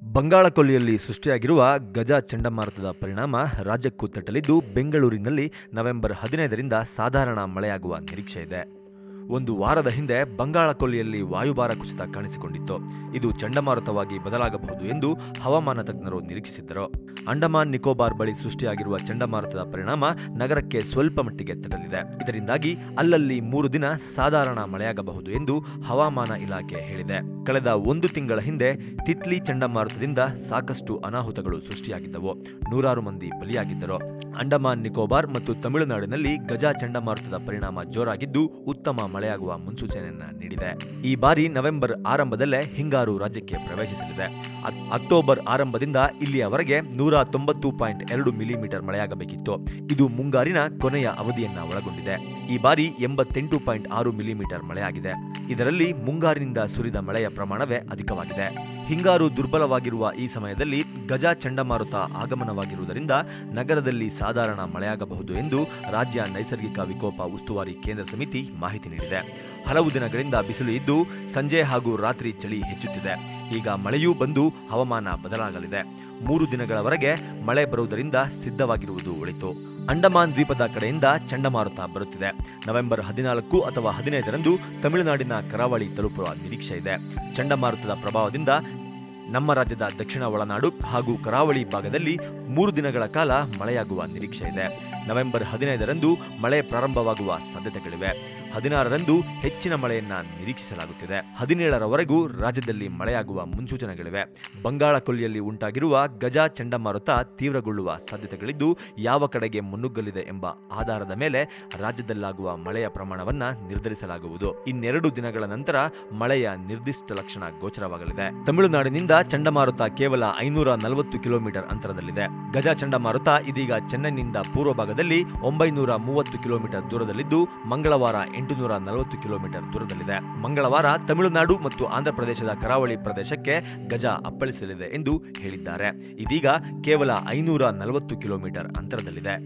ಬಂಗಾಳಕೊಲ್ಲಿಯಲ್ಲಿ ಸೃಷ್ಟಿಯಾಗಿರುವ ಗಜ ಚಂಡಮಾರುತದ ಪರಿಣಾಮ ರಾಜ್ಯಕ್ಕೂ ತಟ್ಟಲಿದ್ದು ಬೆಂಗಳೂರಿನಲ್ಲಿ ನವೆಂಬರ್ ಹದಿನೈದರಿಂದ ಸಾಧಾರಣ ಮಳೆಯಾಗುವ ನಿರೀಕ್ಷೆ ಇದೆ ಒಂದು ವಾರದ ಹಿಂದೆ ಬಂಗಾಳಕೊಲ್ಲಿಯಲ್ಲಿ ವಾಯುಭಾರ ಕುಸಿತ ಕಾಣಿಸಿಕೊಂಡಿತ್ತು ಇದು ಚಂಡಮಾರುತವಾಗಿ ಬದಲಾಗಬಹುದು ಎಂದು ಹವಾಮಾನ ತಜ್ಞರು ನಿರೀಕ್ಷಿಸಿದ್ದರು ಅಂಡಮಾನ್ ನಿಕೋಬಾರ್ ಬಳಿ ಸೃಷ್ಟಿಯಾಗಿರುವ ಚಂಡಮಾರುತದ ಪರಿಣಾಮ ನಗರಕ್ಕೆ ಸ್ವಲ್ಪ ಮಟ್ಟಿಗೆ ತಟ್ಟಲಿದೆ ಇದರಿಂದಾಗಿ ಅಲ್ಲಲ್ಲಿ ಮೂರು ದಿನ ಸಾಧಾರಣ ಮಳೆಯಾಗಬಹುದು ಎಂದು ಹವಾಮಾನ ಇಲಾಖೆ ಹೇಳಿದೆ ಕಳೆದ ಒಂದು ತಿಂಗಳ ಹಿಂದೆ ತಿತ್ಲಿ ಚಂಡಮಾರುತದಿಂದ ಸಾಕಷ್ಟು ಅನಾಹುತಗಳು ಸೃಷ್ಟಿಯಾಗಿದ್ದವು ನೂರಾರು ಮಂದಿ ಬಲಿಯಾಗಿದ್ದರು ಅಂಡಮಾನ್ ನಿಕೋಬಾರ್ ಮತ್ತು ತಮಿಳುನಾಡಿನಲ್ಲಿ ಗಜ ಚಂಡಮಾರುತದ ಪರಿಣಾಮ ಜೋರಾಗಿದ್ದು ಉತ್ತಮ ಮಳೆಯಾಗುವ ಮುನ್ಸೂಚನೆಯನ್ನ ನೀಡಿದೆ ಈ ಬಾರಿ ನವೆಂಬರ್ ಆರಂಭದಲ್ಲೇ ಹಿಂಗಾರು ರಾಜ್ಯಕ್ಕೆ ಪ್ರವೇಶಿಸಲಿದೆ ಅಕ್- ಅಕ್ಟೋಬರ್ ಆರಂಭದಿಂದ ಇಲ್ಲಿಯವರೆಗೆ ನೂರ ತೊಂಬತ್ತು ಪಾಯಿಂಟ್ ಎರಡು ಮಿಲಿಮೀಟರ್ ಮಳೆಯಾಗಬೇಕಿತ್ತು ಇದು ಮುಂಗಾರಿನ ಕೊನೆಯ ಅವಧಿಯನ್ನ ಒಳಗೊಂಡಿದೆ ಈ ಬಾರಿ ಎಂಬತ್ತೆಂಟು ಪಾಯಿಂಟ್ ಆರು ಮಿಲಿಮೀಟರ್ ಮಳೆಯಾಗಿದೆ ಇದರಲ್ಲಿ ಮುಂಗಾರಿನಿಂದ ಸುರಿದ ಮಳೆಯ ಪ್ರಮಾಣವೇ ಅಧಿಕವಾಗಿದೆ ಹಿಂಗಾರು ದುರ್ಬಲವಾಗಿರುವ ಈ ಸಮಯದಲ್ಲಿ ಗಜ ಚಂಡಮಾರುತ ಆಗಮನವಾಗಿರುವುದರಿಂದ ನಗರದಲ್ಲಿ ಸಾಧಾರಣ ಮಳೆಯಾಗಬಹುದು ಎಂದು ರಾಜ್ಯ ನೈಸರ್ಗಿಕ ವಿಕೋಪ ಉಸ್ತುವಾರಿ ಕೇಂದ್ರ ಸಮಿತಿ ಮಾಹಿತಿ ನೀಡಿದೆ ಹಲವು ದಿನಗಳಿಂದ ಬಿಸಿಲು ಇದ್ದು ಸಂಜೆ ಹಾಗೂ ರಾತ್ರಿ ಚಳಿ ಹೆಚ್ಚುತ್ತಿದೆ ಈಗ ಮಳೆಯೂ ಬಂದು ಹವಾಮಾನ ಬದಲಾಗಲಿದೆ ಮೂರು ದಿನಗಳವರೆಗೆ ಮಳೆ ಬರುವುದರಿಂದ ಸಿದ್ಧವಾಗಿರುವುದು ಒಳಿತು ಅಂಡಮಾನ್ ದ್ವೀಪದ ಕಡೆಯಿಂದ ಚಂಡಮಾರುತ ಬರುತ್ತಿದೆ ನವೆಂಬರ್ ಹದಿನಾಲ್ಕು ಅಥವಾ ಹದಿನೈದರಂದು ತಮಿಳುನಾಡಿನ ಕರಾವಳಿ ತಲುಪುವ ನಿರೀಕ್ಷೆ ಇದೆ ಚಂಡಮಾರುತದ ಪ್ರಭಾವದಿಂದ ನಮ್ಮ ರಾಜ್ಯದ ದಕ್ಷಿಣ ಒಳನಾಡು ಹಾಗೂ ಕರಾವಳಿ ಭಾಗದಲ್ಲಿ ಮೂರು ದಿನಗಳ ಕಾಲ ಮಳೆಯಾಗುವ ನಿರೀಕ್ಷೆ ಇದೆ ನವೆಂಬರ್ ಹದಿನೈದರಂದು ಮಳೆ ಪ್ರಾರಂಭವಾಗುವ ಸಾಧ್ಯತೆಗಳಿವೆ ಹದಿನಾರರಂದು ಹೆಚ್ಚಿನ ಮಳೆಯನ್ನ ನಿರೀಕ್ಷಿಸಲಾಗುತ್ತಿದೆ ಹದಿನೇಳರವರೆಗೂ ರಾಜ್ಯದಲ್ಲಿ ಮಳೆಯಾಗುವ ಮುನ್ಸೂಚನೆಗಳಿವೆ ಬಂಗಾಳ ಕೊಲ್ಲಿಯಲ್ಲಿ ಉಂಟಾಗಿರುವ ಗಜ ಚಂಡಮಾರುತ ತೀವ್ರಗೊಳ್ಳುವ ಸಾಧ್ಯತೆಗಳಿದ್ದು ಯಾವ ಕಡೆಗೆ ಮುನ್ನುಗ್ಗಲಿದೆ ಎಂಬ ಆಧಾರದ ಮೇಲೆ ರಾಜ್ಯದಲ್ಲಾಗುವ ಮಳೆಯ ಪ್ರಮಾಣವನ್ನ ನಿರ್ಧರಿಸಲಾಗುವುದು ಇನ್ನೆರಡು ದಿನಗಳ ನಂತರ ಮಳೆಯ ನಿರ್ದಿಷ್ಟ ಲಕ್ಷಣ ಗೋಚರವಾಗಲಿದೆ ತಮಿಳುನಾಡಿನಿಂದ ಚಂಡಮಾರುತ ಕೇವಲ ಐನೂರ ನಲವತ್ತು ಕಿಲೋಮೀಟರ್ ಅಂತರದಲ್ಲಿದೆ ಗಜ ಚಂಡಮಾರುತ ಇದೀಗ ಚೆನ್ನೈನಿಂದ ಪೂರ್ವ ಭಾಗದಲ್ಲಿ ಒಂಬೈನೂರ ಮೂವತ್ತು ಕಿಲೋಮೀಟರ್ ದೂರದಲ್ಲಿದ್ದು ಮಂಗಳವಾರ ಎಂಟುನೂರ ನಲವತ್ತು ಕಿಲೋಮೀಟರ್ ದೂರದಲ್ಲಿದೆ ಮಂಗಳವಾರ ತಮಿಳುನಾಡು ಮತ್ತು ಆಂಧ್ರಪ್ರದೇಶದ ಕರಾವಳಿ ಪ್ರದೇಶಕ್ಕೆ ಗಜ ಅಪ್ಪಳಿಸಲಿದೆ ಎಂದು ಹೇಳಿದ್ದಾರೆ ಇದೀಗ ಕೇವಲ ಐನೂರ ನಲವತ್ತು ಕಿಲೋಮೀಟರ್ ಅಂತರದಲ್ಲಿದೆ